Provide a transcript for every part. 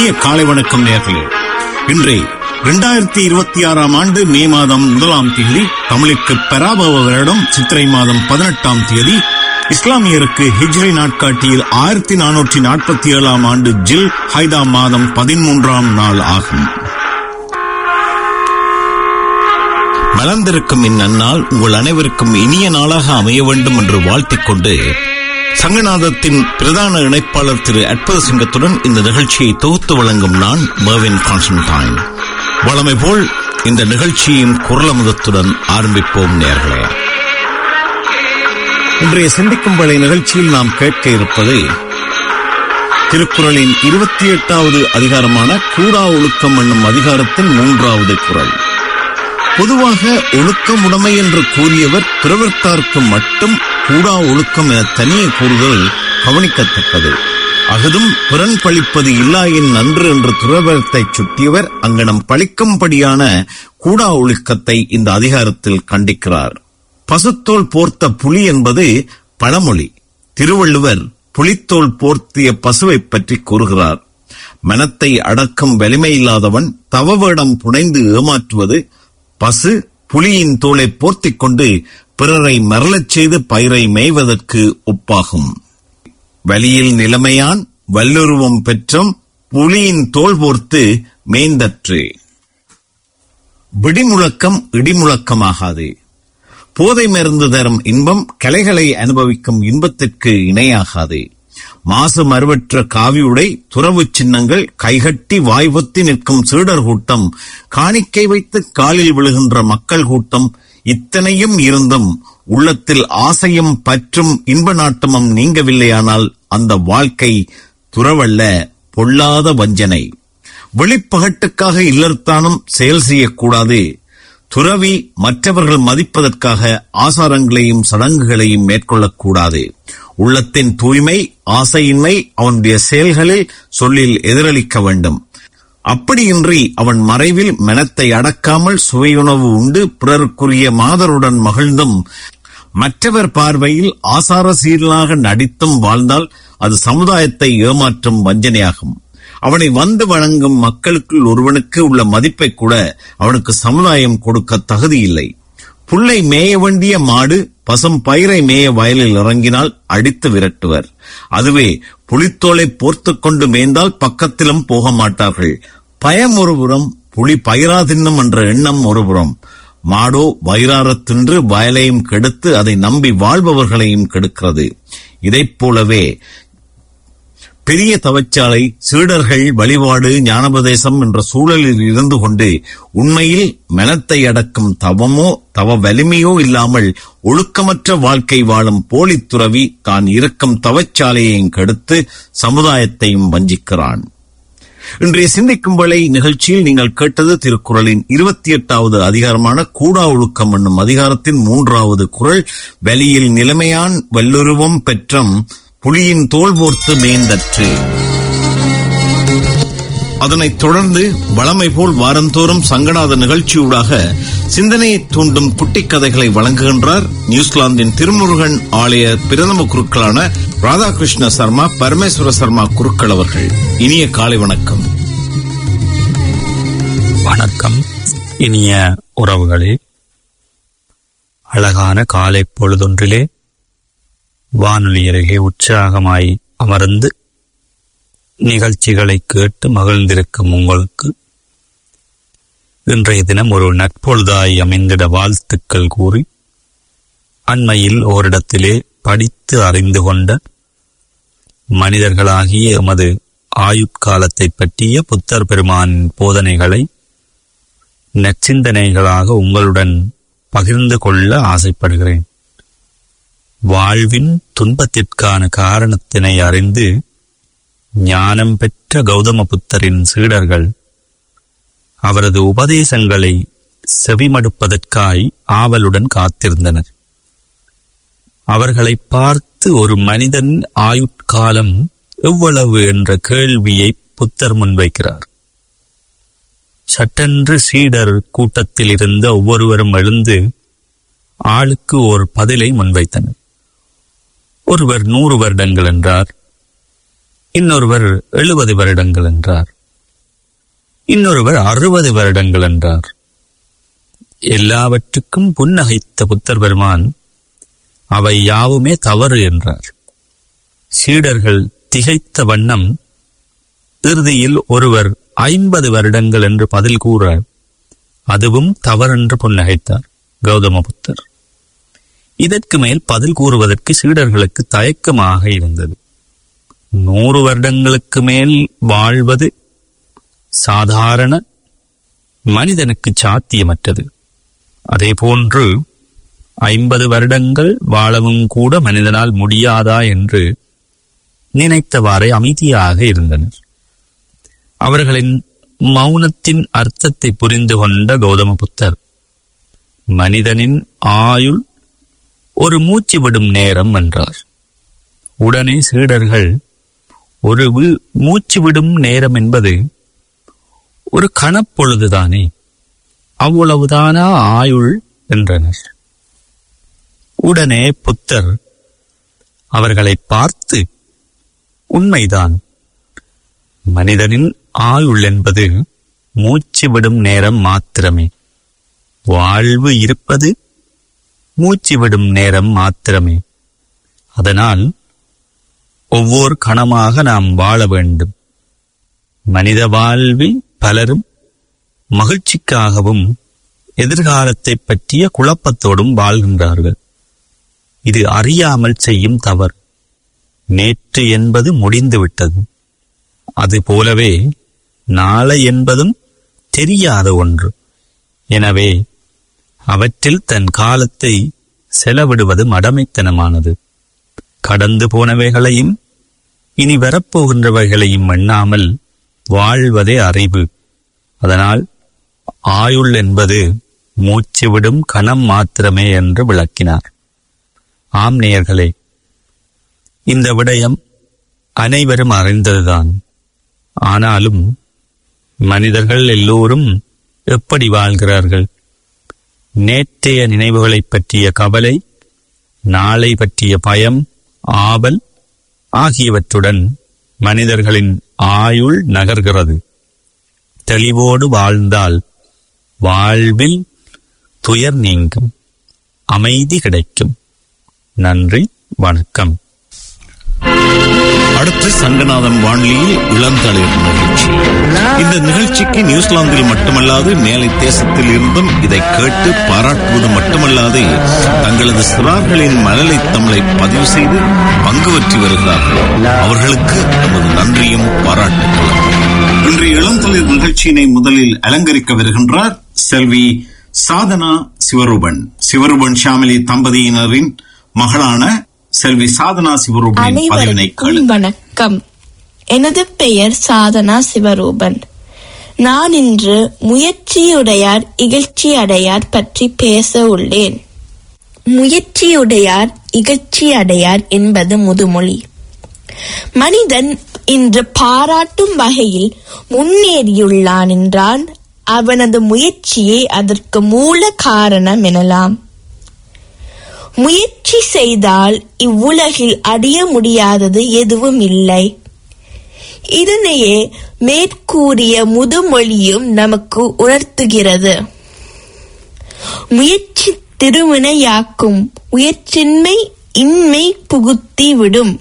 இனிய காலை வணக்கம் நேர்களே இன்றே இரண்டாயிரத்தி இருபத்தி ஆறாம் ஆண்டு மே மாதம் முதலாம் தேதி தமிழுக்கு பராபவ வருடம் சித்திரை மாதம் பதினெட்டாம் தேதி இஸ்லாமியருக்கு ஹிஜ்ரி நாட்காட்டியில் ஆயிரத்தி நானூற்றி நாற்பத்தி ஏழாம் ஆண்டு ஜில் ஹைதா மாதம் பதிமூன்றாம் நாள் ஆகும் மலர்ந்திருக்கும் இந்நன்னாள் உங்கள் அனைவருக்கும் இனிய நாளாக அமைய வேண்டும் என்று வாழ்த்திக் கொண்டு சங்கநாதத்தின் பிரதான இணைப்பாளர் திரு அற்புத சிங்கத்துடன் இந்த நிகழ்ச்சியை தொகுத்து வழங்கும் நான் மர்வின் கான்ஸ்டன்டைன் வளமை போல் இந்த நிகழ்ச்சியின் குரலமுதத்துடன் ஆரம்பிப்போம் நேர்களே இன்றைய சிந்திக்கும் வேலை நிகழ்ச்சியில் நாம் கேட்க இருப்பது திருக்குறளின் இருபத்தி எட்டாவது அதிகாரமான கூடா ஒழுக்கம் என்னும் அதிகாரத்தின் மூன்றாவது குரல் பொதுவாக ஒழுக்கமுடைமை என்று கூறியவர் பிறவர்த்தார்க்கு மட்டும் கூடா ஒழுக்கம் என தனியே கூறுதல் கவனிக்கத்தக்கது அகதும் பிறன் பழிப்பது இல்லாயின் நன்று என்று துறவரத்தைச் சுட்டியவர் அங்கனம் பழிக்கும்படியான கூடா ஒழுக்கத்தை இந்த அதிகாரத்தில் கண்டிக்கிறார் பசுத்தோல் போர்த்த புலி என்பது பழமொழி திருவள்ளுவர் புலித்தோல் போர்த்திய பசுவைப் பற்றி கூறுகிறார் மனத்தை அடக்கும் வலிமையில்லாதவன் தவவேடம் புனைந்து ஏமாற்றுவது பசு புலியின் தோலை போர்த்திக் கொண்டு பிறரை மரளச் செய்து பயிரை மேய்வதற்கு ஒப்பாகும் வலியில் நிலைமையான் வல்லுருவம் பெற்றும் புலியின் தோல் போர்த்து மேய்ந்தற்று விடிமுழக்கம் இடிமுழக்கமாகாது போதை மருந்து தரும் இன்பம் கலைகளை அனுபவிக்கும் இன்பத்திற்கு இணையாகாது மாசு மறுவற்ற காவியுடை துறவு சின்னங்கள் கைகட்டி வாய்வொத்தி நிற்கும் சீடர் கூட்டம் காணிக்கை வைத்து காலில் விழுகின்ற மக்கள் கூட்டம் இத்தனையும் இருந்தும் உள்ளத்தில் ஆசையும் பற்றும் இன்ப நாட்டமும் நீங்கவில்லையானால் அந்த வாழ்க்கை துறவல்ல பொல்லாத வஞ்சனை வெளிப்பகட்டுக்காக இல்லர்த்தானும் செயல் செய்யக்கூடாது துறவி மற்றவர்கள் மதிப்பதற்காக ஆசாரங்களையும் சடங்குகளையும் மேற்கொள்ளக்கூடாது உள்ளத்தின் தூய்மை ஆசையின்மை அவனுடைய செயல்களில் சொல்லில் எதிரொலிக்க வேண்டும் அப்படியின்றி அவன் மறைவில் மனத்தை அடக்காமல் சுவையுணவு உண்டு பிறருக்குரிய மாதருடன் மகிழ்ந்தும் மற்றவர் பார்வையில் ஆசார சீரனாக நடித்தும் வாழ்ந்தால் அது சமுதாயத்தை ஏமாற்றும் வஞ்சனையாகும் அவனை வந்து வணங்கும் மக்களுக்குள் ஒருவனுக்கு உள்ள மதிப்பை கூட அவனுக்கு சமுதாயம் கொடுக்க தகுதியில்லை புல்லை மேய வேண்டிய மாடு பசும் பயிரை மேய வயலில் இறங்கினால் அடித்து விரட்டுவர் அதுவே புலித்தோலை போர்த்துக் கொண்டு மேய்ந்தால் பக்கத்திலும் போக மாட்டார்கள் பயம் ஒருபுறம் புலி பயிரா தின்னும் என்ற எண்ணம் ஒருபுறம் மாடோ வயிறாரத் தின்று வயலையும் கெடுத்து அதை நம்பி வாழ்பவர்களையும் கெடுக்கிறது இதைப் போலவே பெரிய தவச்சாலை சீடர்கள் வழிபாடு ஞானோபதேசம் என்ற சூழலில் இருந்து கொண்டு உண்மையில் மனத்தை அடக்கும் தவமோ தவ வலிமையோ இல்லாமல் ஒழுக்கமற்ற வாழ்க்கை வாழும் போலித் துறவி தான் இருக்கும் தவச்சாலையையும் கெடுத்து சமுதாயத்தையும் வஞ்சிக்கிறான் இன்றைய சிந்திக்கும் வேளை நிகழ்ச்சியில் நீங்கள் கேட்டது திருக்குறளின் இருபத்தி எட்டாவது அதிகாரமான கூடா ஒழுக்கம் என்னும் அதிகாரத்தின் மூன்றாவது குரல் வெளியில் நிலைமையான் வல்லுருவம் பெற்றம் புலியின் தோல் போர்த்து மேய்ந்தற்று அதனைத் தொடர்ந்து வளமை போல் வாரந்தோறும் சங்கநாத நிகழ்ச்சியூடாக சிந்தனையை தூண்டும் குட்டிக் கதைகளை வழங்குகின்றார் நியூசிலாந்தின் திருமுருகன் ஆலய பிரதம குருக்களான ராதாகிருஷ்ண சர்மா பரமேஸ்வர சர்மா குருக்கள் அவர்கள் இனிய காலை வணக்கம் வணக்கம் இனிய உறவுகளே அழகான காலை பொழுதொன்றிலே வானொலி அருகே உற்சாகமாய் அமர்ந்து நிகழ்ச்சிகளை கேட்டு மகிழ்ந்திருக்கும் உங்களுக்கு இன்றைய தினம் ஒரு நட்பொழுதாய் அமைந்திட வாழ்த்துக்கள் கூறி அண்மையில் ஓரிடத்திலே படித்து அறிந்து கொண்ட மனிதர்களாகிய எமது ஆயுட்காலத்தை பற்றிய புத்தர் பெருமானின் போதனைகளை நச்சிந்தனைகளாக உங்களுடன் பகிர்ந்து கொள்ள ஆசைப்படுகிறேன் வாழ்வின் துன்பத்திற்கான காரணத்தினை அறிந்து ஞானம் பெற்ற கௌதம புத்தரின் சீடர்கள் அவரது உபதேசங்களை செவிமடுப்பதற்காய் ஆவலுடன் காத்திருந்தனர் அவர்களை பார்த்து ஒரு மனிதன் ஆயுட்காலம் எவ்வளவு என்ற கேள்வியை புத்தர் முன்வைக்கிறார் சட்டென்று சீடர் கூட்டத்தில் இருந்த ஒவ்வொருவரும் எழுந்து ஆளுக்கு ஒரு பதிலை முன்வைத்தனர் ஒருவர் நூறு வருடங்கள் என்றார் இன்னொருவர் எழுபது வருடங்கள் என்றார் இன்னொருவர் அறுபது வருடங்கள் என்றார் எல்லாவற்றுக்கும் புன்னகைத்த புத்தர் பெருமான் அவை யாவுமே தவறு என்றார் சீடர்கள் திகைத்த வண்ணம் இறுதியில் ஒருவர் ஐம்பது வருடங்கள் என்று பதில் கூற அதுவும் தவறென்று புன்னகைத்தார் கௌதம புத்தர் இதற்கு மேல் பதில் கூறுவதற்கு சீடர்களுக்கு தயக்கமாக இருந்தது நூறு வருடங்களுக்கு மேல் வாழ்வது சாதாரண மனிதனுக்கு சாத்தியமற்றது அதேபோன்று ஐம்பது வருடங்கள் வாழவும் கூட மனிதனால் முடியாதா என்று நினைத்தவாறே அமைதியாக இருந்தனர் அவர்களின் மௌனத்தின் அர்த்தத்தை புரிந்து கொண்ட கௌதம புத்தர் மனிதனின் ஆயுள் ஒரு மூச்சு விடும் நேரம் என்றார் உடனே சீடர்கள் ஒரு வி- மூச்சு விடும் நேரம் என்பது ஒரு கணப்பொழுதுதானே அவ்வளவுதானா ஆயுள் என்றனர் உடனே புத்தர் அவர்களை பார்த்து உண்மைதான் மனிதனின் ஆயுள் என்பது மூச்சு விடும் நேரம் மாத்திரமே வாழ்வு இருப்பது மூச்சு விடும் நேரம் மாத்திரமே அதனால் ஒவ்வொரு கணமாக நாம் வாழ வேண்டும் மனித வாழ்வில் பலரும் மகிழ்ச்சிக்காகவும் எதிர்காலத்தை பற்றிய குழப்பத்தோடும் வாழ்கின்றார்கள் இது அறியாமல் செய்யும் தவறு நேற்று என்பது முடிந்துவிட்டது அது போலவே நாளை என்பதும் தெரியாத ஒன்று எனவே அவற்றில் தன் காலத்தை செலவிடுவது மடமைத்தனமானது கடந்து போனவைகளையும் இனி வரப்போகின்றவைகளையும் எண்ணாமல் வாழ்வதே அறிவு அதனால் ஆயுள் என்பது மூச்சு விடும் கணம் மாத்திரமே என்று விளக்கினார் ஆம் நேயர்களே இந்த விடயம் அனைவரும் அறிந்ததுதான் ஆனாலும் மனிதர்கள் எல்லோரும் எப்படி வாழ்கிறார்கள் நேற்றைய நினைவுகளைப் பற்றிய கவலை நாளை பற்றிய பயம் ஆவல் ஆகியவற்றுடன் மனிதர்களின் ஆயுள் நகர்கிறது தெளிவோடு வாழ்ந்தால் வாழ்வில் துயர் நீங்கும் அமைதி கிடைக்கும் நன்றி வணக்கம் அடுத்து சங்கநாதன் வானொலியில் இளந்தளிர் நிகழ்ச்சி இந்த நிகழ்ச்சிக்கு நியூசிலாந்தில் மட்டுமல்லாது மேலை தேசத்தில் இருந்தும் இதை கேட்டு பாராட்டுவது மட்டுமல்லாது தங்களது சிறார்களின் மழலை தமிழை பதிவு செய்து பங்கு பற்றி வருகிறார்கள் அவர்களுக்கு நமது நன்றியும் பாராட்டுகளும் இன்றைய இளந்தளிர் நிகழ்ச்சியினை முதலில் அலங்கரிக்க வருகின்றார் செல்வி சாதனா சிவரூபன் சிவரூபன் ஷாமிலி தம்பதியினரின் மகளான செல்வி சாதனா சிவரூபனின் பதிவினை கேளு அனைவருக்கும் வணக்கம் எனது பெயர் சாதனா சிவரூபன் நான் இன்று முயற்சியுடையார் இகழ்ச்சி அடையார் பற்றி பேச உள்ளேன் முயற்சியுடையார் இகழ்ச்சி அடையார் என்பது முதுமொழி மனிதன் இன்று பாராட்டும் வகையில் முன்னேறியுள்ளான் என்றால் அவனது முயற்சியே அதற்கு மூல காரணம் எனலாம் முயற்சி செய்தால் இவ்வுலகில் அடைய முடியாதது எதுவும் இல்லை இதனையே மேற்கூறிய முதுமொழியும் நமக்கு உணர்த்துகிறது முயற்சி திருவினையாக்கும் முயற்சின்மை இன்மை புகுத்தி விடும்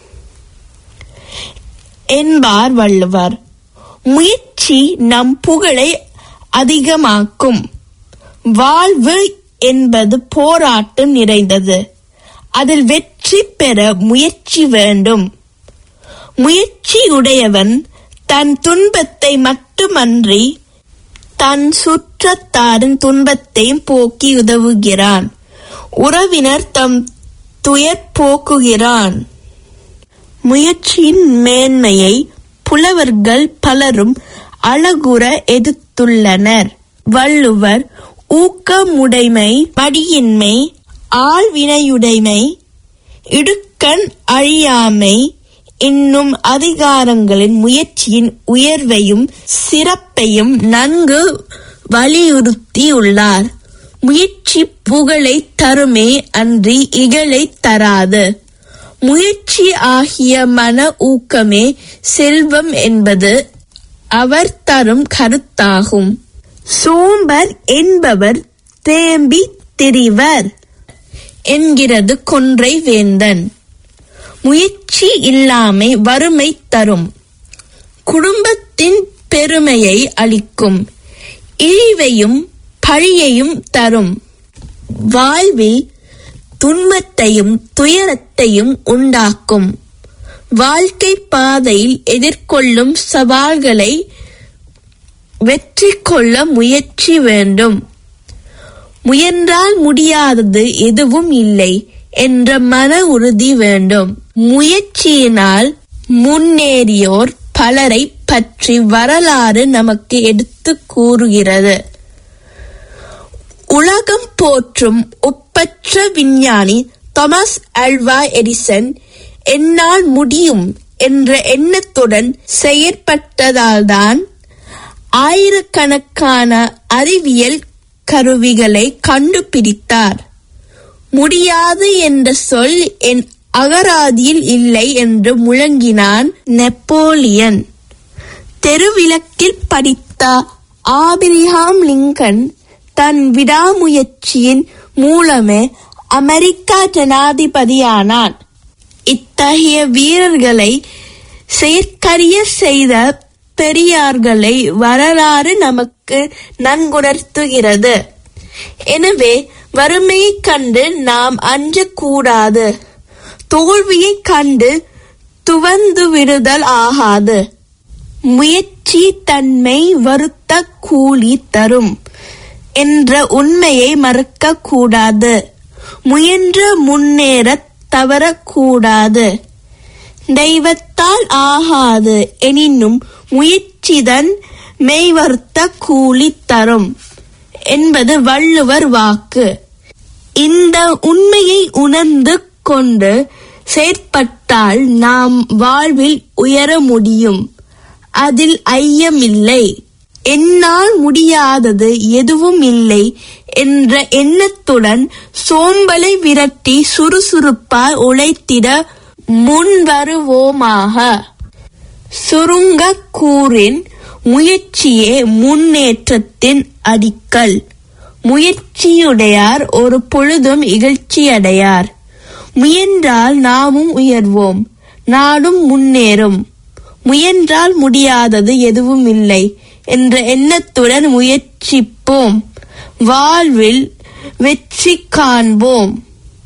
என்பார் வள்ளுவர் முயற்சி நம் புகழை அதிகமாக்கும் வாழ்வு என்பது போராட்டம் நிறைந்தது அதில் வெற்றி பெற முயற்சி வேண்டும் முயற்சியுடையவன் தன் துன்பத்தை மட்டுமன்றி தன் சுற்றத்தாரின் துன்பத்தையும் போக்கி உதவுகிறான் உறவினர் தம் துயர் போக்குகிறான் முயற்சியின் மேன்மையை புலவர்கள் பலரும் அழகுற எதிர்த்துள்ளனர் வள்ளுவர் ஊக்கமுடைமை மடியின்மை ஆழ்வினையுடைமை இடுக்கண் அழியாமை என்னும் அதிகாரங்களின் முயற்சியின் உயர்வையும் சிறப்பையும் நன்கு வலியுறுத்தியுள்ளார் முயற்சி புகழை தருமே அன்றி இகழை தராது முயற்சி ஆகிய மன ஊக்கமே செல்வம் என்பது அவர் தரும் கருத்தாகும் சோம்பர் என்பவர் தேம்பி திரிவர் என்கிறது கொன்றை வேந்தன் முயற்சி இல்லாமை வறுமை தரும் குடும்பத்தின் பெருமையை அளிக்கும் இழிவையும் பழியையும் தரும் வாழ்வில் துன்பத்தையும் துயரத்தையும் உண்டாக்கும் வாழ்க்கை பாதையில் எதிர்கொள்ளும் சவால்களை வெற்றி கொள்ள முயற்சி வேண்டும் முயன்றால் முடியாதது எதுவும் இல்லை என்ற மன உறுதி வேண்டும் முயற்சியினால் முன்னேறியோர் பலரை பற்றி வரலாறு நமக்கு எடுத்து கூறுகிறது உலகம் போற்றும் ஒப்பற்ற விஞ்ஞானி தாமஸ் அல்வா எடிசன் என்னால் முடியும் என்ற எண்ணத்துடன் செயற்பட்டதால்தான் ஆயிரக்கணக்கான அறிவியல் கருவிகளை கண்டுபிடித்தார் முடியாது என்ற சொல் என் அகராதியில் இல்லை என்று முழங்கினான் நெப்போலியன் தெருவிளக்கில் படித்த ஆபிரகாம் லிங்கன் தன் விடாமுயற்சியின் மூலமே அமெரிக்கா ஜனாதிபதியானான் இத்தகைய வீரர்களை செயற்கரிய செய்த பெரியார்களை வரலாறு நமக்கு நன்குணர்த்துகிறது எனவே வறுமையைக் கண்டு நாம் அஞ்சக்கூடாது தோல்வியைக் கண்டு துவந்து விடுதல் ஆகாது முயற்சி தன்மை வருத்த கூலி தரும் என்ற உண்மையை மறக்க கூடாது முயன்ற முன்னேற தவறக்கூடாது தெய்வத்தால் ஆகாது எனினும் முயற்சிதன் மெய்வர்த்த கூலி தரும் என்பது வள்ளுவர் வாக்கு இந்த உண்மையை உணர்ந்து கொண்டு செயற்பட்டால் நாம் வாழ்வில் உயர முடியும் அதில் ஐயமில்லை என்னால் முடியாதது எதுவும் இல்லை என்ற எண்ணத்துடன் சோம்பலை விரட்டி சுறுசுறுப்பாய் உழைத்திட முன்வருவோமாக சுருங்க கூறின் முயற்சியே முன்னேற்றத்தின் அடிக்கல் முயற்சியுடையார் ஒரு பொழுதும் இகழ்ச்சியடையார் முயன்றால் நாமும் உயர்வோம் நாடும் முன்னேறும் முயன்றால் முடியாதது எதுவும் இல்லை என்ற எண்ணத்துடன் முயற்சிப்போம் வாழ்வில் வெற்றி காண்போம்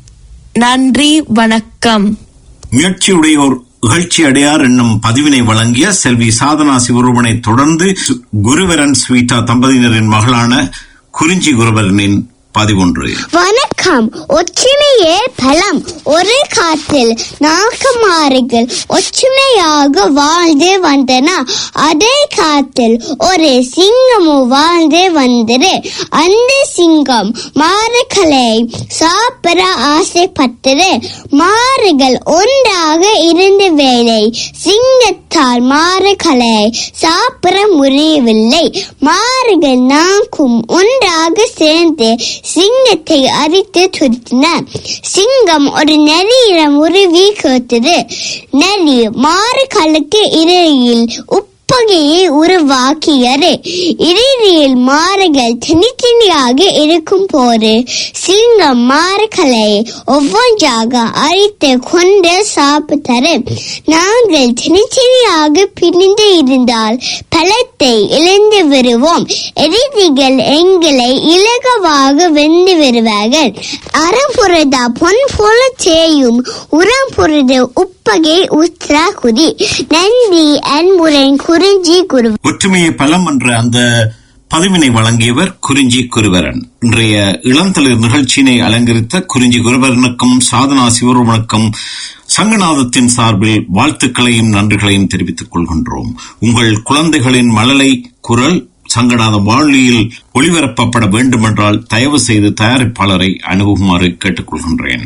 நன்றி வணக்கம் முயற்சியுடையோர் இகழ்ச்சி அடையார் என்னும் பதிவினை வழங்கிய செல்வி சாதனா சிவரூபனை தொடர்ந்து சு- குருவரன் ஸ்வீட்டா தம்பதியினரின் மகளான குறிஞ்சி குருவரனின் பதிவொன்று வணக்கம் ஒற்றுமையே பலம் ஒரு காட்டில் நாகமாறுகள் ஒற்றுமையாக வாழ்ந்து வந்தன அதே காட்டில் ஒரு சிங்கமும் வாழ்ந்து வந்தது அந்த சிங்கம் மாறுகளை சாப்பிட ஆசைப்பட்டது மாறுகள் ஒன்றாக இருந்த வேளை சிங்கத்தால் மாறுகளை சாப்பிட முடியவில்லை மாறுகள் நாக்கும் ஒன்றாக சேர்ந்து சிங்கத்தை அரித்து துரத்தின சிங்கம் ஒரு நரியிடம் உருவி கேட்டது நரி மாறுகளுக்கு இடையில் உப்பகையை உருவாக்கியது இறுதியில் மாறுகள் தனித்தனியாக இருக்கும் போது சிங்கம் மாறுகளை ஒவ்வொன்றாக அரித்து கொண்டு சாப்பிட்டது நாங்கள் தனித்தனியாக பிரிந்து இருந்தால் பழத்தை இழந்து வருவோம் எதிரிகள் எங்களை இலகுவாக வென்று வருவார்கள் அறம்புறதா பொன் போல செய்யும் உரம்புறத உப்பகை உத்ரா குதி நன்றி அன்புடன் குறிஞ்சி குரு ஒற்றுமையை பலம் என்ற அந்த பதிவினை வழங்கியவர் குறிஞ்சி குருவரன் இன்றைய இளந்தளிர் நிகழ்ச்சியினை அலங்கரித்த குறிஞ்சி குருவரனுக்கும் சாதனா சிவரூபனுக்கும் சங்கநாதத்தின் சார்பில் வாழ்த்துக்களையும் நன்றிகளையும் தெரிவித்துக் கொள்கின்றோம் உங்கள் குழந்தைகளின் மழலை குரல் சங்கநாத வானொலியில் ஒளிபரப்பப்பட வேண்டுமென்றால் தயவு செய்து தயாரிப்பாளரை அணுகுமாறு கேட்டுக்கொள்கின்றேன்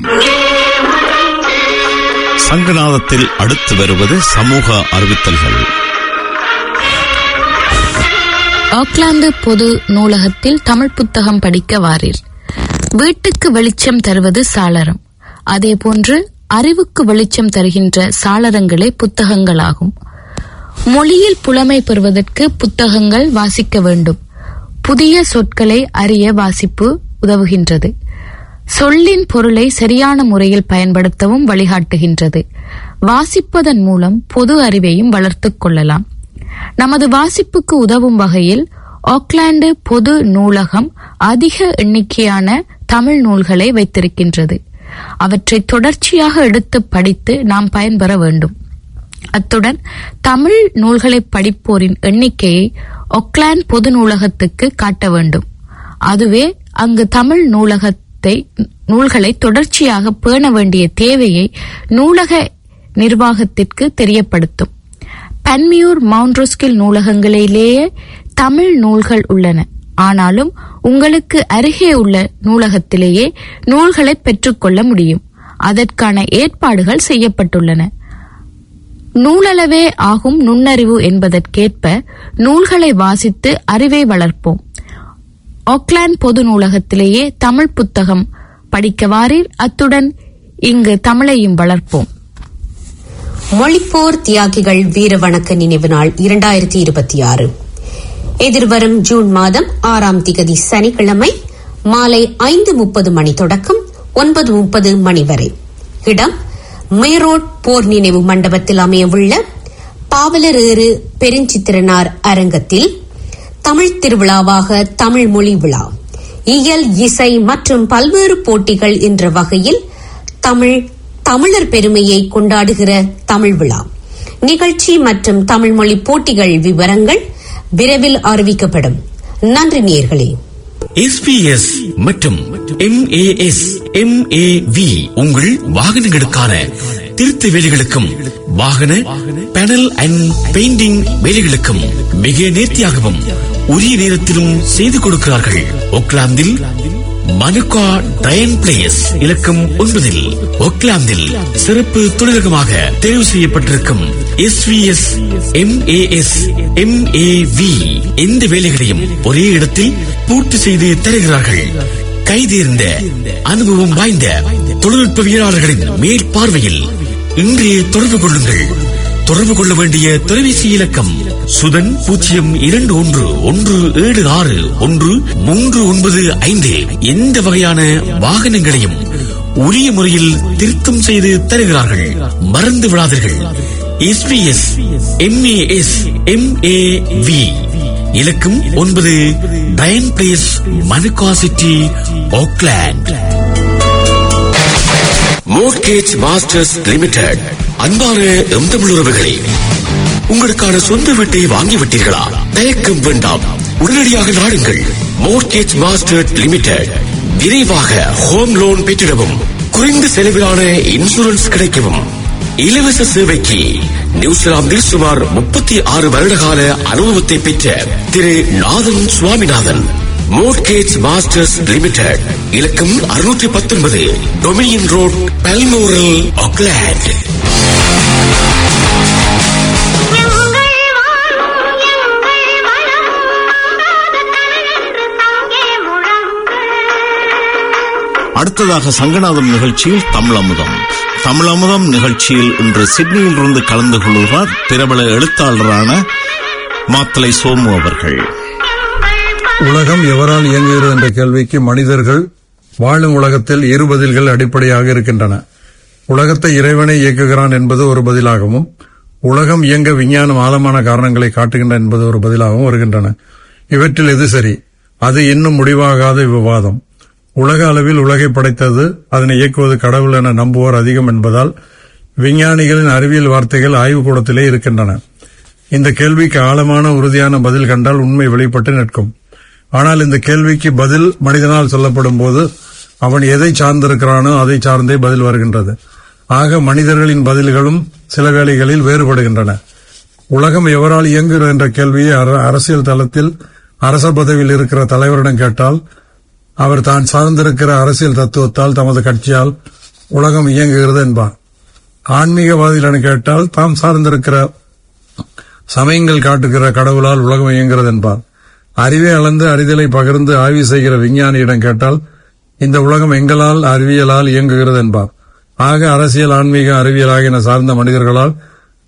சங்கநாதத்தில் அடுத்து வருவது சமூக அறிவித்தல்கள் ஆக்லாந்து பொது நூலகத்தில் தமிழ் புத்தகம் படிக்க வாரீர் வீட்டுக்கு வெளிச்சம் தருவது சாளரம் அதேபோன்று அறிவுக்கு வெளிச்சம் தருகின்ற சாளரங்களே புத்தகங்களாகும் மொழியில் புலமை பெறுவதற்கு புத்தகங்கள் வாசிக்க வேண்டும் புதிய சொற்களை அறிய வாசிப்பு உதவுகின்றது சொல்லின் பொருளை சரியான முறையில் பயன்படுத்தவும் வழிகாட்டுகின்றது வாசிப்பதன் மூலம் பொது அறிவையும் வளர்த்துக் கொள்ளலாம் நமது வாசிப்புக்கு உதவும் வகையில் ஆக்லாந்து பொது நூலகம் அதிக எண்ணிக்கையான தமிழ் நூல்களை வைத்திருக்கின்றது அவற்றை தொடர்ச்சியாக எடுத்து படித்து நாம் பயன்பெற வேண்டும் அத்துடன் தமிழ் நூல்களை படிப்போரின் எண்ணிக்கையை ஒக்லாந்து பொது நூலகத்துக்கு காட்ட வேண்டும் அதுவே அங்கு தமிழ் நூலகத்தை நூல்களை தொடர்ச்சியாக பேண வேண்டிய தேவையை நூலக நிர்வாகத்திற்கு தெரியப்படுத்தும் பன்மியூர் மவுண்ட்ரோஸ்கில் நூலகங்களிலேயே தமிழ் நூல்கள் உள்ளன ஆனாலும் உங்களுக்கு அருகே உள்ள நூலகத்திலேயே நூல்களை பெற்றுக்கொள்ள முடியும் அதற்கான ஏற்பாடுகள் செய்யப்பட்டுள்ளன நூலளவே ஆகும் நுண்ணறிவு என்பதற்கேற்ப நூல்களை வாசித்து அறிவை வளர்ப்போம் ஆக்லாந்து பொது நூலகத்திலேயே தமிழ் புத்தகம் படிக்க வாரீர் அத்துடன் இங்கு தமிழையும் வளர்ப்போம் மொழிப்போர் தியாகிகள் வீர வணக்க நினைவு நாள் இரண்டாயிரத்தி இருபத்தி ஆறு எதிர்வரும் ஜூன் மாதம் ஆறாம் திகதி சனிக்கிழமை மாலை ஐந்து முப்பது மணி தொடக்கம் ஒன்பது முப்பது மணி வரை இடம் மேரோட் போர் நினைவு மண்டபத்தில் அமையவுள்ள பாவலர் ஏறு பெருஞ்சித்திரனார் அரங்கத்தில் தமிழ் திருவிழாவாக தமிழ் மொழி விழா இயல் இசை மற்றும் பல்வேறு போட்டிகள் என்ற வகையில் தமிழ் தமிழர் பெருமையை கொண்டாடுகிற தமிழ் விழா நிகழ்ச்சி மற்றும் தமிழ் மொழி போட்டிகள் விவரங்கள் விரைவில் அறிவிக்கப்படும் நன்றி நேர்களே எஸ்பிஎஸ் மற்றும் எம்ஏஎஸ் எம்ஏவி உங்கள் வாகனங்களுக்கான திருத்த வேலைகளுக்கும் வாகன பேனல் அண்ட் பெயிண்டிங் வேலைகளுக்கும் மிக நேர்த்தியாகவும் உரிய நேரத்திலும் செய்து கொடுக்கிறார்கள் ஒக்லாந்தில் மனுகா டயன் பிளேஸ் இலக்கம் ஒன்பதில் ஒக்லாந்தில் சிறப்பு தொழிலகமாக தேர்வு செய்யப்பட்டிருக்கும் எஸ்விஎஸ் எம்ஏஎஸ் எம்ஏவி எந்த வேலைகளையும் ஒரே இடத்தில் பூர்த்தி செய்து தருகிறார்கள் கைதேர்ந்த அனுபவம் வாய்ந்த தொழில்நுட்பவியலாளர்களின் மேற்பார்வையில் இன்றைய தொடர்பு கொள்ளுங்கள் தொடர்பு கொள்ள வேண்டிய தொலைபேசி இலக்கம் சுதன் பூஜ்ஜியம் இரண்டு ஒன்று ஒன்று ஏழு ஆறு ஒன்று மூன்று ஒன்பது ஐந்து எந்த வகையான வாகனங்களையும் உரிய முறையில் திருத்தம் செய்து தருகிறார்கள் மறந்து விடாதீர்கள் எஸ்பிஎஸ் எம்ஏஎஸ் எம்ஏவி இலக்கம் ஒன்பது டயன் place Manukau city Auckland mortgage masters limited அன்பான எம் தமிழ் உறவுகளே உங்களுக்கான சொந்த வீட்டை வாங்கிவிட்டீர்களா தயக்கம் வேண்டாம் உடனடியாக நாடுங்கள் மோர்கேஜ் மாஸ்டர் லிமிடெட் விரைவாக ஹோம் லோன் பெற்றிடவும் குறைந்த செலவிலான இன்சூரன்ஸ் கிடைக்கவும் இலவச சேவைக்கு நியூசிலாந்தில் சுமார் முப்பத்தி ஆறு வருடகால அனுபவத்தை பெற்ற திரு Nathan Swaminathan mortgage masters limited இலக்கம் அறுநூற்றி பத்தொன்பது டொமினியன் ரோட் பல்மோரல் ஆக்லாண்ட் அடுத்ததாக சங்கநாதம் நிகழ்ச்சியில் தமிழமுதம் தமிழமுதம் நிகழ்ச்சியில் இன்று சிட்னியில் இருந்து கலந்து கொள்கிறார் பிரபல எழுத்தாளரான மாத்தலை சோமு அவர்கள் உலகம் எவரால் இயங்குகிறது என்ற கேள்விக்கு மனிதர்கள் வாழும் உலகத்தில் இரு பதில்கள் அடிப்படையாக இருக்கின்றன உலகத்தை இறைவனை இயக்குகிறான் என்பது ஒரு பதிலாகவும் உலகம் இயங்க விஞ்ஞானம் ஆழமான காரணங்களை காட்டுகின்றன என்பது ஒரு பதிலாகவும் வருகின்றன இவற்றில் எது சரி அது இன்னும் முடிவாகாத விவாதம் உலக அளவில் உலகை படைத்தது அதனை இயக்குவது கடவுள் என நம்புவோர் அதிகம் என்பதால் விஞ்ஞானிகளின் அறிவியல் வார்த்தைகள் ஆய்வுக்கூடத்திலே இருக்கின்றன இந்த கேள்விக்கு ஆழமான உறுதியான பதில் கண்டால் உண்மை வெளிப்பட்டு நிற்கும் ஆனால் இந்த கேள்விக்கு பதில் மனிதனால் சொல்லப்படும் போது அவன் எதை சார்ந்திருக்கிறானோ அதை சார்ந்தே பதில் வருகின்றது ஆக மனிதர்களின் பதில்களும் சில வேளைகளில் வேறுபடுகின்றன உலகம் எவரால் இயங்குகிறது என்ற கேள்வியை அர- அரசியல் தளத்தில் அரச பதவியில் இருக்கிற தலைவரிடம் கேட்டால் அவர் தான் சார்ந்திருக்கிற அரசியல் தத்துவத்தால் தமது கட்சியால் உலகம் இயங்குகிறது என்பார் ஆன்மீகவாதிகளிடம் கேட்டால் தாம் சார்ந்திருக்கிற சமயங்கள் காட்டுகிற கடவுளால் உலகம் இயங்குகிறது என்பார் அறிவை அளந்து அறிதலை பகிர்ந்து ஆய்வு செய்கிற விஞ்ஞானியிடம் கேட்டால் இந்த உலகம் எங்களால் அறிவியலால் இயங்குகிறது என்பார் ஆக அரசியல் ஆன்மீக அறிவியல் ஆகியன சார்ந்த மனிதர்களால்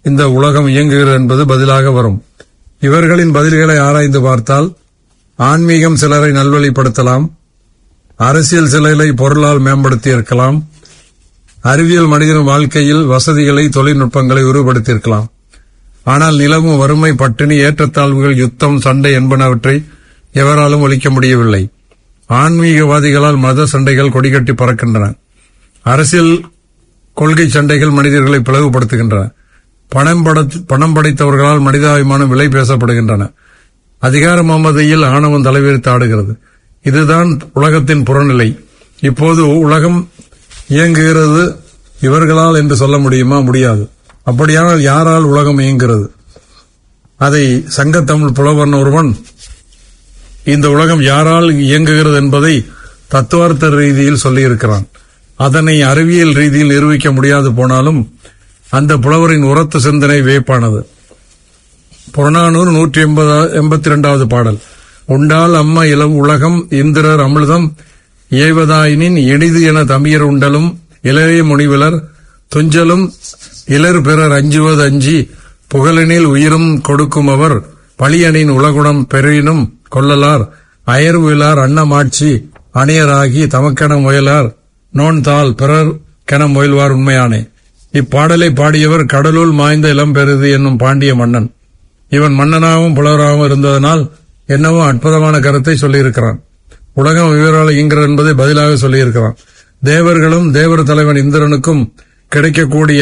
இந்த உலகம் இயங்குகிறது என்பது பதிலாக வரும் இவர்களின் பதில்களை ஆராய்ந்து பார்த்தால் ஆன்மீகம் சிலரை நல்வழிப்படுத்தலாம் அரசியல் சிலரை பொருளால் மேம்படுத்தி இருக்கலாம் அறிவியல் மனிதன் வாழ்க்கையில் வசதிகளை தொழில்நுட்பங்களை உருவப்படுத்தியிருக்கலாம் ஆனால் நிலவும் வறுமை பட்டினி ஏற்றத்தாழ்வுகள் யுத்தம் சண்டை என்பனவற்றை எவராலும் ஒழிக்க முடியவில்லை ஆன்மீகவாதிகளால் மத சண்டைகள் கொடிகட்டி பறக்கின்றன அரசியல் கொள்கை சண்டைகள் மனிதர்களை பிளவுபடுத்துகின்றன பணம் பட- பணம் படைத்தவர்களால் மனிதாபிமானம் விலை பேசப்படுகின்றன அதிகார மமதையில் ஆணவம் தலைவிரித்து ஆடுகிறது இதுதான் உலகத்தின் புறநிலை இப்போது உலகம் இயங்குகிறது இவர்களால் என்று சொல்ல முடியுமா முடியாது அப்படியானால் யாரால் உலகம் இயங்குகிறது அதை சங்கத்தமிழ் புலவன் ஒருவன் இந்த உலகம் யாரால் இயங்குகிறது என்பதை தத்துவார்த்த ரீதியில் சொல்லியிருக்கிறான் அதனை அறிவியல் ரீதியில் நிரூபிக்க முடியாது போனாலும் அந்த புலவரின் உரத்த சிந்தனை வியப்பானது புறநானூறு நூற்றி எண்பது எண்பத்தி இரண்டாவது பாடல் உண்டால் அம்மா இளம் உலகம் இந்திரர் அமிர்தம் ஏய்வதாயினின் இனிது என தமியர் உண்டலும் இளைய முனிவிலர் துஞ்சலும் இலர் பிறர் அஞ்சுவது அஞ்சி புகழெனில் உயிரும் கொடுக்கும் அவர் பழியனின் உலகுணம் பெரினும் கொள்ளலார் அயர்விலார் அன்னமாட்சி அணியராகி தமக்கென முயலார் நோன்தால் பிறர் கென முயல்வார் உண்மையானே இப்பாடலை பாடியவர் கடலுள் மாய்ந்த இளம்பெருது என்னும் பாண்டிய மன்னன் இவன் மன்னனாகவும் புலவராகவும் இருந்ததனால் என்னவோ அற்புதமான கருத்தை சொல்லியிருக்கிறான் உலகம் விவரால் இயங்குகிறது என்பதை பதிலாக சொல்லியிருக்கிறான் தேவர்களும் தேவர் தலைவன் இந்திரனுக்கும் கிடைக்கக்கூடிய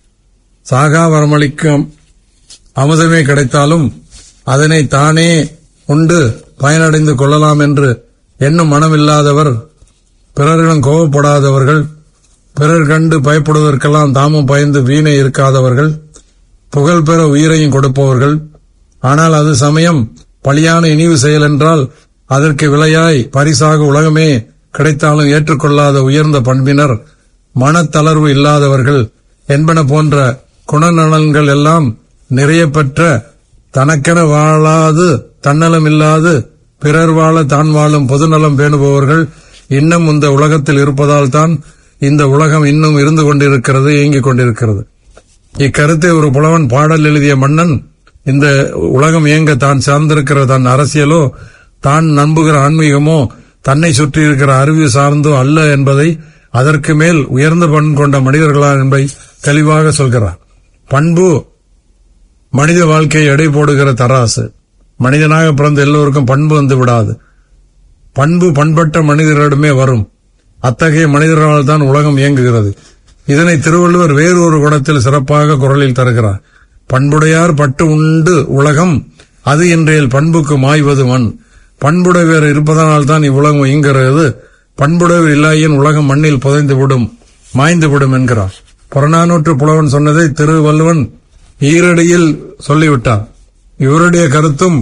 சாகா வரமளிக்கும் அமுதமே கிடைத்தாலும் அதனை தானே உண்டு பயனடைந்து கொள்ளலாம் என்று எண்ணும் மனமில்லாதவர் பிறரிடம் கோபப்படாதவர்கள் பிறர் கண்டு பயப்படுவதற்கெல்லாம் தாமும் பயந்து வீணை இருக்காதவர்கள் புகழ் பெற உயிரையும் கொடுப்பவர்கள் ஆனால் அது சமயம் பழியான இனிவு செயல் என்றால் அதற்கு விலையாய் பரிசாக உலகமே கிடைத்தாலும் ஏற்றுக்கொள்ளாத உயர்ந்த பண்பினர் மனத்தளர்வு இல்லாதவர்கள் என்பன போன்ற குணநலன்கள் எல்லாம் நிறைய பெற்ற தனக்கென வாழாது தன்னலம் இல்லாது பிறர் வாழ தான் வாழும் பொதுநலம் பேணுபவர்கள் இன்னும் இந்த உலகத்தில் இருப்பதால் தான் இந்த உலகம் இன்னும் இருந்து கொண்டிருக்கிறது இயங்கிக் கொண்டிருக்கிறது இக்கருத்தை ஒரு புலவன் பாடல் எழுதிய மன்னன் இந்த உலகம் இயங்க தான் சார்ந்திருக்கிற தன் அரசியலோ தான் நம்புகிற ஆன்மீகமோ தன்னை சுற்றி இருக்கிற அறிவு சார்ந்தோ அல்ல என்பதை அதற்கு மேல் உயர்ந்த பண்பு கொண்ட மனிதர்களா என்பதை தெளிவாக சொல்கிறார் பண்பு மனித வாழ்க்கையை எடை போடுகிற தராசு மனிதனாக பிறந்த எல்லோருக்கும் பண்பு வந்து விடாது பண்பு பண்பட்ட மனிதர்களிடமே வரும் அத்தகைய மனிதர்களால் தான் உலகம் இயங்குகிறது இதனை திருவள்ளுவர் வேறொரு குணத்தில் சிறப்பாக குரலில் தருகிறார் பண்புடையார் பட்டு உண்டு உலகம் அது இன்றைய பண்புக்கு மாய்வது மண் பண்புடையவர் இருப்பதனால் தான் இவ்வுலகம் இயங்குகிறது பண்புடையவர் இல்லாயின் உலகம் மண்ணில் புதைந்து விடும் மாய்ந்து விடும் என்கிறார் புறநானூற்று புலவன் சொன்னதை திருவள்ளுவன் ஈரடியில் சொல்லிவிட்டார் இவருடைய கருத்தும்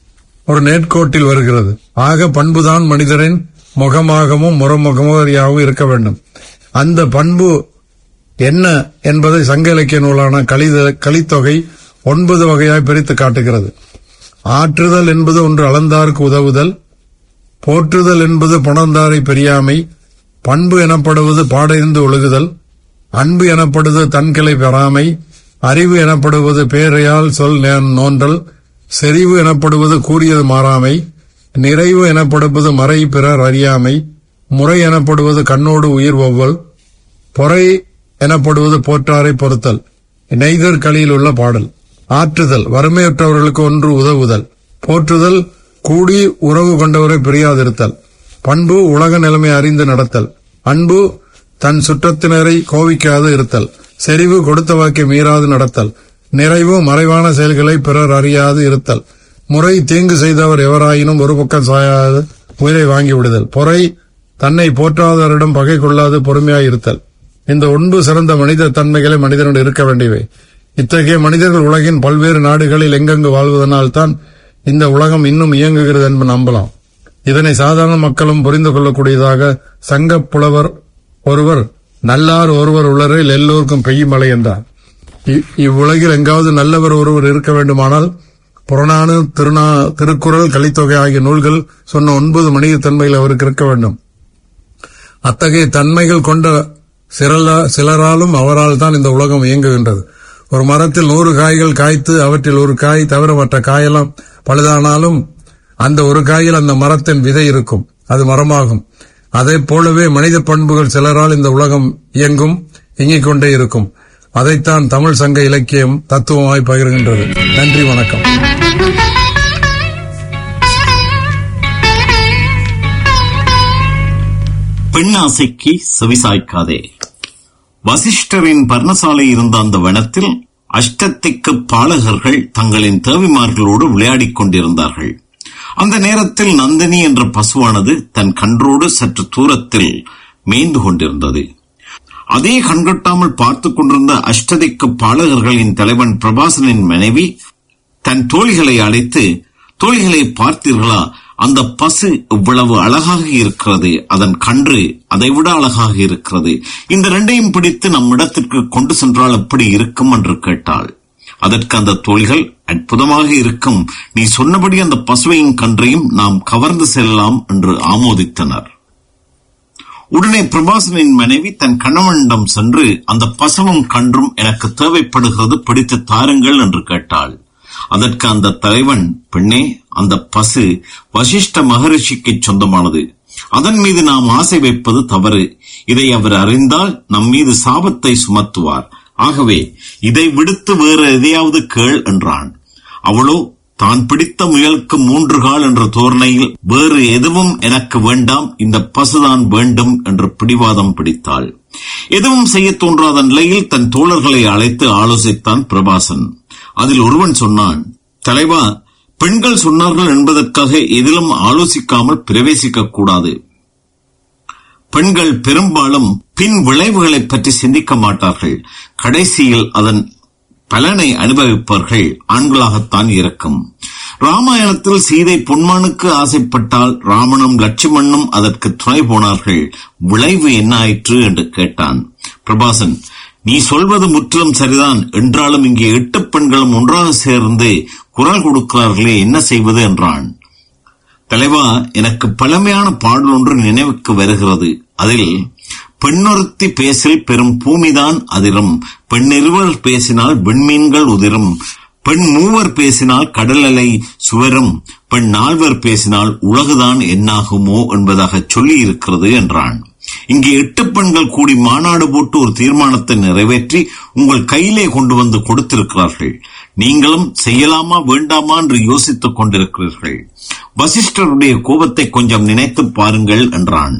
ஒரு நேர்கோட்டில் வருகிறது ஆக பண்புதான் மனிதரின் முகமாகவும் முறமுகமாகவும் இருக்க வேண்டும் அந்த பண்பு என்ன என்பதை சங்க இலக்கிய நூலான கலித கலித்தொகை ஒன்பது வகையாய் பிரித்து காட்டுகிறது ஆற்றுதல் என்பது ஒன்று அளந்தார்க்கு உதவுதல் போற்றுதல் என்பது புணர்ந்தாரை பெரியாமை பண்பு எனப்படுவது பாடைந்து ஒழுகுதல் அன்பு எனப்படுவது தன்கிளை பெறாமை அறிவு எனப்படுவது பேரையால் சொல் நே- நோன்றல் செறிவு எனப்படுவது கூறியது மாறாமை நிறைவு எனப்படுவது மறை பிறர் அறியாமை முறை எனப்படுவது கண்ணோடு உயிர் ஒவ்வல் பொறை எனப்படுவது போற்றாரை பொறுத்தல் நெய்தர் களியில் உள்ள பாடல் ஆற்றுதல் வறுமையற்றவர்களுக்கு ஒன்று உதவுதல் போற்றுதல் கூடி உறவு கொண்டவரை பிரியாதிருத்தல் பண்பு உலக நிலைமை அறிந்து நடத்தல் அன்பு தன் சுற்றத்தினரை கோவிக்காது இருத்தல் செறிவு கொடுத்த வாக்கை மீறாது நடத்தல் நிறைவு மறைவான செயல்களை பிறர் அறியாது இருத்தல் முறை தீங்கு செய்தவர் எவராயினும் ஒரு பக்கம் சாயாது உயிரை வாங்கி விடுதல் பொறை தன்னை போற்றாதவரிடம் பகை கொள்ளாது பொறுமையாய் இருத்தல் இந்த ஒன்பு சிறந்த மனித தன்மைகளை மனிதனிடம் இருக்க வேண்டியவை இத்தகைய மனிதர்கள் உலகின் பல்வேறு நாடுகளில் எங்கெங்கு வாழ்வதனால்தான் இந்த உலகம் இன்னும் இயங்குகிறது என்று நம்பலாம் இதனை சாதாரண மக்களும் புரிந்து கொள்ளக்கூடியதாக சங்கப் புலவர் ஒருவர் நல்லார் ஒருவர் உளரில் எல்லோருக்கும் பெய்யும் மழை என்றார் இ- இவ்வுலகில் எங்காவது நல்லவர் ஒருவர் இருக்க வேண்டுமானால் புறநானு திருநா திருக்குறள் கலித்தொகை ஆகிய நூல்கள் சொன்ன ஒன்பது மனித தன்மைகள் அவருக்கு இருக்க வேண்டும் அத்தகைய தன்மைகள் கொண்ட சிறலா- சிலராலும் அவரால் தான் இந்த உலகம் இயங்குகின்றது ஒரு மரத்தில் நூறு காய்கள் காய்த்து அவற்றில் ஒரு காய் தவிர மற்ற காயெல்லாம் பழுதானாலும் அந்த ஒரு காயில் அந்த மரத்தின் விதை இருக்கும் அது மரமாகும் அதே போலவே மனித பண்புகள் சிலரால் இந்த உலகம் இயங்கும் இயங்கிக் கொண்டே இருக்கும் அதைத்தான் தமிழ் சங்க இலக்கியம் தத்துவமாய் பகிர்கின்றது நன்றி வணக்கம் பெண் ஆசைக்கு செவிசாய்க்காதே வசிஷ்டரின் பர்ணசாலை இருந்த அந்த வனத்தில் அஷ்டத்திக்கு பாலகர்கள் தங்களின் தேவிமார்களோடு விளையாடிக் கொண்டிருந்தார்கள் அந்த நேரத்தில் நந்தினி என்ற பசுவானது தன் கன்றோடு சற்று தூரத்தில் மேய்ந்து கொண்டிருந்தது அதே கண்கட்டாமல் பார்த்துக் கொண்டிருந்த அஷ்டதிக்கு பாலகர்களின் தலைவன் பிரபாசனின் மனைவி தன் தோழிகளை அழைத்து தோழிகளை பார்த்தீர்களா அந்த பசு இவ்வளவு அழகாக இருக்கிறது அதன் கன்று அதைவிட அழகாக இருக்கிறது இந்த ரெண்டையும் பிடித்து நம் இடத்திற்கு கொண்டு சென்றால் எப்படி இருக்கும் என்று கேட்டாள் அதற்கு அந்த தோழிகள் அற்புதமாக இருக்கும் நீ சொன்னபடி அந்த பசுவையும் கன்றையும் நாம் கவர்ந்து செல்லலாம் என்று ஆமோதித்தனர் உடனே பிரபாசனின் மனைவி தன் கணவனிடம் சென்று அந்த பசுவும் கன்றும் எனக்கு தேவைப்படுகிறது பிடித்து தாருங்கள் என்று கேட்டாள் அதற்கு அந்த தலைவன் பெண்ணே அந்த பசு வசிஷ்ட மகரிஷிக்கு சொந்தமானது அதன் மீது நாம் ஆசை வைப்பது தவறு இதை அவர் அறிந்தால் நம் மீது சாபத்தை சுமத்துவார் ஆகவே இதை விடுத்து வேறு எதையாவது கேள் என்றான் அவளோ தான் பிடித்த முயலுக்கு மூன்று கால் என்ற தோரணையில் வேறு எதுவும் எனக்கு வேண்டாம் இந்த பசுதான் வேண்டும் என்று பிடிவாதம் பிடித்தாள் எதுவும் செய்ய தோன்றாத நிலையில் தன் தோழர்களை அழைத்து ஆலோசித்தான் பிரபாசன் அதில் ஒருவன் சொன்னான் தலைவா பெண்கள் சொன்னார்கள் என்பதற்காக எதிலும் ஆலோசிக்காமல் பிரவேசிக்க கூடாது பெண்கள் பெரும்பாலும் பின் விளைவுகளை பற்றி சிந்திக்க மாட்டார்கள் கடைசியில் அதன் பலனை அனுபவிப்பவர்கள் ஆண்களாகத்தான் இருக்கும் ராமாயணத்தில் சீதை பொன்மானுக்கு ஆசைப்பட்டால் ராமனும் லட்சுமணனும் அதற்கு துணை போனார்கள் விளைவு என்ன ஆயிற்று என்று கேட்டான் பிரபாசன் நீ சொல்வது முற்றிலும் சரிதான் என்றாலும் இங்கே எட்டு பெண்களும் ஒன்றாக சேர்ந்து குரல் கொடுக்கிறார்களே என்ன செய்வது என்றான் தலைவா எனக்கு பழமையான பாடல் ஒன்று நினைவுக்கு வருகிறது அதில் பெண்ணொருத்தி பேசில் பெரும் பூமிதான் அதிரும் பெண்ணிருவர் பேசினால் விண்மீன்கள் உதிரும் பெண் மூவர் பேசினால் கடல் அலை சுவரும் பெண் நால்வர் பேசினால் உலகுதான் என்னாகுமோ என்பதாக சொல்லி இருக்கிறது என்றான் இங்கே எட்டு பெண்கள் கூடி மாநாடு போட்டு ஒரு தீர்மானத்தை நிறைவேற்றி உங்கள் கையிலே கொண்டு வந்து கொடுத்திருக்கிறார்கள் நீங்களும் செய்யலாமா வேண்டாமா என்று யோசித்துக் கொண்டிருக்கிறீர்கள் வசிஷ்டருடைய கோபத்தை கொஞ்சம் நினைத்து பாருங்கள் என்றான்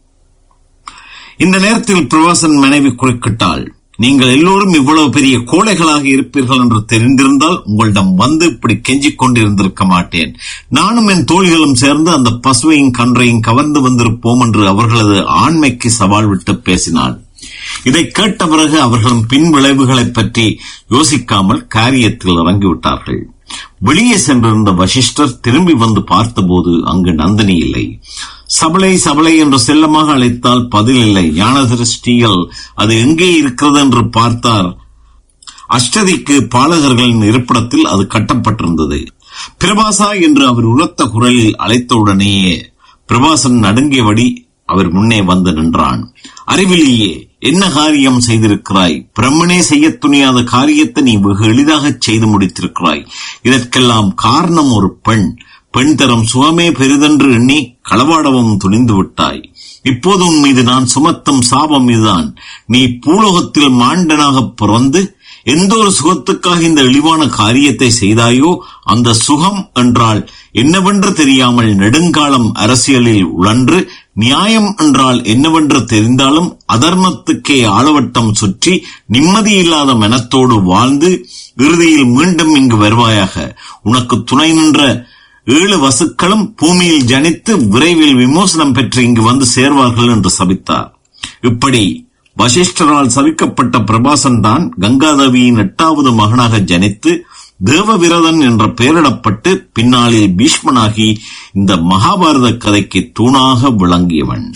இந்த நேரத்தில் பிரவாசன் மனைவி குறுக்கிட்டாள் நீங்கள் எல்லோரும் இவ்வளவு பெரிய கோழைகளாக இருப்பீர்கள் என்று தெரிந்திருந்தால் உங்களிடம் வந்து இப்படி கெஞ்சிக் கொண்டிருந்திருக்க மாட்டேன் நானும் என் தோழிகளும் சேர்ந்து அந்த பசுவையும் கன்றையும் கவர்ந்து வந்திருப்போம் என்று அவர்களது ஆண்மைக்கு சவால் விட்டு பேசினாள் இதை கேட்ட பிறகு அவர்களும் பின் விளைவுகளைப் பற்றி யோசிக்காமல் காரியத்தில் இறங்கிவிட்டார்கள் வெளியே சென்றிருந்த வசிஷ்டர் திரும்பி வந்து பார்த்தபோது அங்கு நந்தினி இல்லை சபலை சபலை என்று செல்லமாக அழைத்தால் பதில் இல்லை ஞான திருஷ்டியில் அது எங்கே இருக்கிறது என்று பார்த்தார் அஷ்டதிக்கு பாலகர்களின் இருப்பிடத்தில் அது கட்டப்பட்டிருந்தது பிரபாசா என்று அவர் உரத்த குரலில் அழைத்தவுடனேயே பிரபாசன் நடுங்கியபடி அவர் முன்னே வந்து நின்றான் அறிவிலேயே என்ன காரியம் செய்திருக்கிறாய் பிரம்மனே செய்ய துணியாத காரியத்தை நீ வெகு எளிதாக செய்து முடித்திருக்கிறாய் இதற்கெல்லாம் காரணம் ஒரு பெண் பெண் தரும் சுகமே பெரிதென்று எண்ணி களவாடவும் துணிந்து விட்டாய் இப்போது உன் மீது நான் சுமத்தும் சாபம் இதுதான் நீ பூலோகத்தில் மாண்டனாக பிறந்து எந்த ஒரு சுகத்துக்காக இந்த இழிவான காரியத்தை செய்தாயோ அந்த சுகம் என்றால் என்னவென்று தெரியாமல் நெடுங்காலம் அரசியலில் உழன்று நியாயம் என்றால் என்னவென்று தெரிந்தாலும் அதர்மத்துக்கே ஆளவட்டம் சுற்றி நிம்மதியில்லாத மனத்தோடு வாழ்ந்து இறுதியில் மீண்டும் இங்கு வருவாயாக உனக்கு துணை நின்ற ஏழு வசுக்களும் பூமியில் ஜனித்து விரைவில் விமோசனம் பெற்று இங்கு வந்து சேர்வார்கள் என்று சபித்தார் இப்படி வசிஷ்டரால் சபிக்கப்பட்ட பிரபாசன் தான் கங்காதேவியின் எட்டாவது மகனாக ஜனித்து தேவவிரதன் என்ற பெயரிடப்பட்டு பின்னாளில் பீஷ்மனாகி இந்த மகாபாரத கதைக்கு தூணாக விளங்கியவன்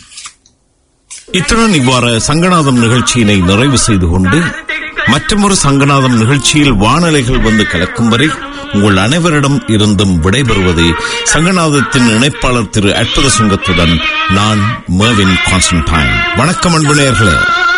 இத்துடன் இவ்வாறு சங்கநாதம் நிகழ்ச்சியினை நிறைவு செய்து கொண்டு மற்றொரு சங்கநாதம் நிகழ்ச்சியில் வானலைகள் வந்து கலக்கும் வரை உங்கள் அனைவரிடம் இருந்தும் விடைபெறுவது சங்கநாதத்தின் இணைப்பாளர் திரு அற்புத சிங்கத்துடன் நான் மேவின் கான்ஸ்டன்டைன் வணக்கம் அன்பு நேயர்களே